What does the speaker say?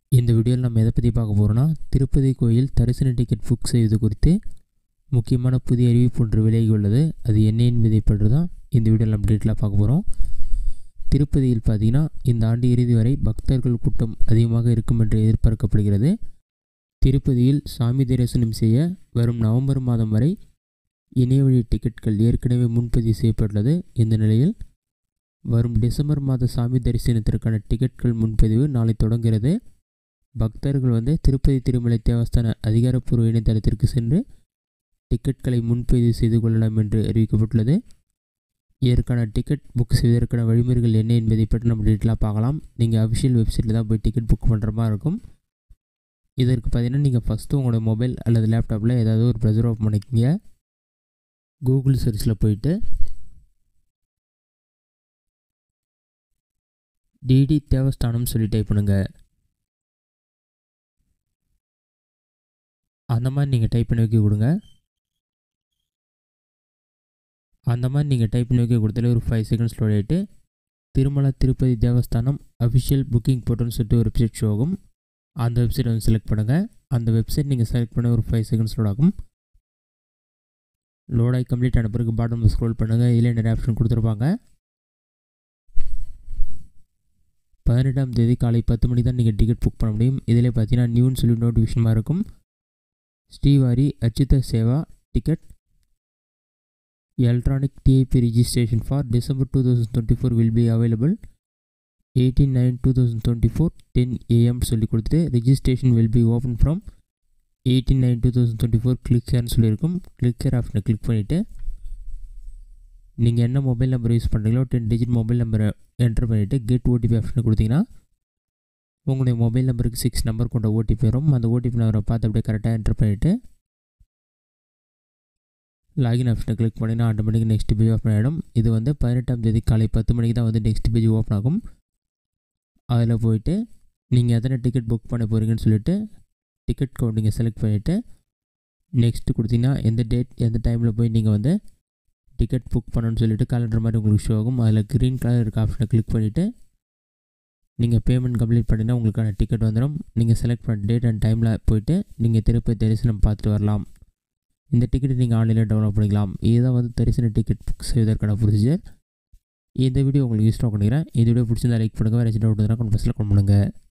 இந்த வீடியோவில் நம்ம எதை பற்றி பார்க்க போகிறோம்னா திருப்பதி கோயில் தரிசன டிக்கெட் புக் செய்வது குறித்து முக்கியமான புதிய அறிவிப்பு ஒன்று விலகி உள்ளது அது என்ன என்பதை பற்றி தான் இந்த வீடியோவில் நம்ம டீட்டெயிலாக பார்க்க போகிறோம் திருப்பதியில் பார்த்தீங்கன்னா இந்த ஆண்டு இறுதி வரை பக்தர்கள் கூட்டம் அதிகமாக இருக்கும் என்று எதிர்பார்க்கப்படுகிறது திருப்பதியில் சாமி தரிசனம் செய்ய வரும் நவம்பர் மாதம் வரை இணையவழி டிக்கெட்கள் ஏற்கனவே முன்பதிவு செய்யப்பட்டுள்ளது இந்த நிலையில் வரும் டிசம்பர் மாத சாமி தரிசனத்திற்கான டிக்கெட்கள் முன்பதிவு நாளை தொடங்குகிறது பக்தர்கள் வந்து திருப்பதி திருமலை தேவஸ்தான அதிகாரப்பூர்வ இணையதளத்திற்கு சென்று டிக்கெட்களை முன்பதிவு செய்து கொள்ளலாம் என்று அறிவிக்கப்பட்டுள்ளது இதற்கான டிக்கெட் புக் செய்வதற்கான வழிமுறைகள் என்ன என்பதை பற்றி நம்ம டீட்டெயிலாக பார்க்கலாம் நீங்கள் அஃபிஷியல் வெப்சைட்டில் தான் போய் டிக்கெட் புக் பண்ணுற மாதிரி இருக்கும் இதற்கு பார்த்தீங்கன்னா நீங்கள் ஃபஸ்ட்டு உங்களோட மொபைல் அல்லது லேப்டாப்பில் ஏதாவது ஒரு ப்ரெசர் ஓப்பன் பண்ணிக்கோங்க கூகுள் சர்ச்சில் போயிட்டு டிடி தேவஸ்தானம் சொல்லி டைப் பண்ணுங்கள் அந்த மாதிரி நீங்கள் டைப் பண்ணி வைக்க கொடுங்க அந்த மாதிரி நீங்கள் டைப் பண்ணி வைக்க கொடுத்தாலே ஒரு ஃபைவ் செகண்ட்ஸ் லோட் ஆகிட்டு திருமலா திருப்பதி தேவஸ்தானம் அஃபிஷியல் புக்கிங் போர்ட்டல்னு சொல்லிட்டு ஒரு வெப்சைட் ஷோ ஆகும் அந்த வெப்சைட் வந்து செலக்ட் பண்ணுங்கள் அந்த வெப்சைட் நீங்கள் செலக்ட் பண்ண ஒரு ஃபைவ் செகண்ட்ஸ் லோட் ஆகும் லோட் ஆகி கம்ப்ளீட் ஆன பிறகு பாட்டம் ஸ்க்ரோல் பண்ணுங்கள் இதில் நிறைய ஆப்ஷன் கொடுத்துருப்பாங்க பதினெட்டாம் தேதி காலை பத்து மணி தான் நீங்கள் டிக்கெட் புக் பண்ண முடியும் இதில் பார்த்தீங்கன்னா நியூன்னு சொல்லி நோட்டிஃபிகேஷனாக இருக்கும் ஸ்ரீவாரி அச்சுத சேவா ticket electronic DIP registration for December two thousand twenty four will be available eighteen nine two thousand twenty four ten AM சொல்லி கொடுத்துட்டு registration will be open from eighteen nine two thousand twenty four click ஹேர்னு சொல்லியிருக்கும் click here ஆப்ஷனை click பண்ணிவிட்டு நீங்கள் என்ன mobile number use பண்ணுறீங்களோ ten digit mobile நம்பரை என்டர் பண்ணிவிட்டு கெட் ஓடிபி ஆப்ஷனை கொடுத்தீங்கன்னா உங்களுடைய மொபைல் நம்பருக்கு சிக்ஸ் நம்பர் கொண்ட ஓடிபி வரும் அந்த ஓடிபி நம்பரை பார்த்து அப்படியே கரெக்டாக என்டர் பண்ணிவிட்டு லாகின் ஆப்ஷனை கிளிக் பண்ணிங்கன்னா ஆட்டோமேட்டிக் நெக்ஸ்ட் பேஜ் ஓப்பன் ஆகிடும் இது வந்து பதினெட்டாம் தேதி காலை பத்து மணிக்கு தான் வந்து நெக்ஸ்ட் பேஜ் ஓப்பன் ஆகும் அதில் போயிட்டு நீங்கள் எத்தனை டிக்கெட் புக் பண்ண போகிறீங்கன்னு சொல்லிவிட்டு டிக்கெட் கவுண்டிங்கை செலக்ட் பண்ணிவிட்டு நெக்ஸ்ட்டு கொடுத்தீங்கன்னா எந்த டேட் எந்த டைமில் போய் நீங்கள் வந்து டிக்கெட் புக் பண்ணணும்னு சொல்லிட்டு கேலண்டர் மாதிரி உங்களுக்கு ஷோ ஆகும் அதில் க்ரீன் கலர் இருக்க ஆப்ஷனை கிளிக் பண்ணிவிட்டு நீங்கள் பேமெண்ட் கம்ப்ளீட் பண்ணினா உங்களுக்கான டிக்கெட் வந்துடும் நீங்கள் செலக்ட் பண்ண டேட் அண்ட் டைமில் போயிட்டு நீங்கள் திருப்பதி தரிசனம் பார்த்துட்டு வரலாம் இந்த டிக்கெட்டை நீங்கள் ஆன்லைனில் டவுன்லோட் பண்ணிக்கலாம் இதுதான் வந்து தரிசன டிக்கெட் புக் செய்வதற்கான ப்ரொசீஜர் இந்த வீடியோ உங்களுக்கு யூஸ்ஃபுல்லாக பண்ணிக்கிறேன் இந்த வீடியோ பிடிச்சிருந்தா லைக் பண்ணுங்கள் வேறு சின்ன டவுட் கமெண்ட் பாக்ஸில் கமெண்ட் பண்ணுங்கள்